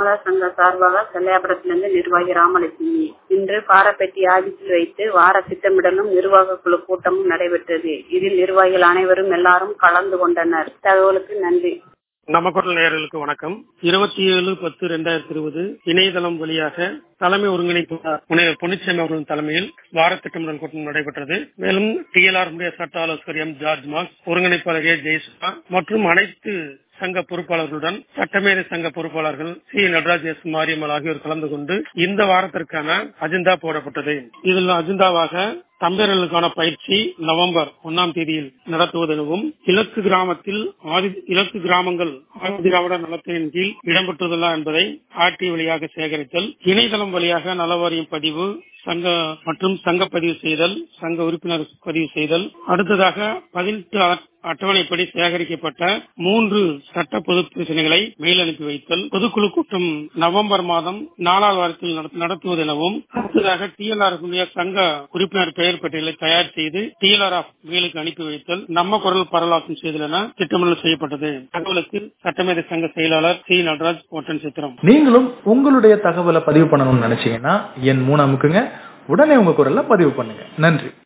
தமிழர் சங்க சார்பாக செல்லையாபுரத்திலிருந்து நிர்வாகி ராமலட்சுமி இன்று பாரப்பட்டி ஆபீஸில் வைத்து வார திட்டமிடலும் நிர்வாக குழு கூட்டமும் நடைபெற்றது இதில் நிர்வாகிகள் அனைவரும் எல்லாரும் கலந்து கொண்டனர் தகவலுக்கு நன்றி நம்ம குரல் நேயர்களுக்கு வணக்கம் இருபத்தி ஏழு பத்து ரெண்டாயிரத்தி இருபது இணையதளம் வழியாக தலைமை ஒருங்கிணைப்பாளர் முனைவர் பொன்னிச்சாமி அவர்களின் தலைமையில் வார திட்டமிடல் கூட்டம் நடைபெற்றது மேலும் டிஎல்ஆர் சட்ட ஆலோசகர் எம் ஜார்ஜ் மார்க்ஸ் ஒருங்கிணைப்பாளர் ஏ ஜெயசுமா மற்றும் அனைத்து சங்க பொறுப்பாளர்களுடன் சட்டமேதை சங்க பொறுப்பாளர்கள் சி நடராஜ் எஸ் மாரியம்மல் ஆகியோர் கலந்து கொண்டு இந்த வாரத்திற்கான அஜெண்டா போடப்பட்டது இதில் அஜெண்டாவாக தம்பேரர்களுக்கான பயிற்சி நவம்பர் ஒன்னாம் தேதியில் நடத்துவதெனவும் இலக்கு கிராமத்தில் ஆதி இலக்கு கிராமங்கள் ஆதி திராவிட நலத்தின் கீழ் இடம்பெற்றுள்ளதா என்பதை ஆர்டி வழியாக சேகரித்தல் இணையதளம் வழியாக நலவாரியம் பதிவு சங்க மற்றும் சங்க பதிவு செய்தல் சங்க உறுப்பினர் பதிவு செய்தல் அடுத்ததாக பதினெட்டு அட்டவணைப்படி சேகரிக்கப்பட்ட மூன்று சட்ட பொது பிரச்சனைகளை மேல் அனுப்பி வைத்தல் பொதுக்குழு கூட்டம் நவம்பர் மாதம் நாலாவது வாரத்தில் நடத்துவது எனவும் அடுத்ததாக டிஎல்ஆர் சங்க உறுப்பினர் பெயர் பட்டியலை தயார் செய்து டிஎல்ஆர் ஆஃப் மேலுக்கு அனுப்பி வைத்தல் நம்ம குரல் பரவலாக்கம் செய்தல் என திட்டமிடல் செய்யப்பட்டது தகவலுக்கு சட்டமேதை சங்க செயலாளர் சி நடராஜ் ஓட்டன் சித்திரம் நீங்களும் உங்களுடைய தகவலை பதிவு பண்ணணும்னு நினைச்சீங்கன்னா என் மூணு அமுக்குங்க உடனே உங்க குரல்ல பதிவு பண்ணுங்க நன்றி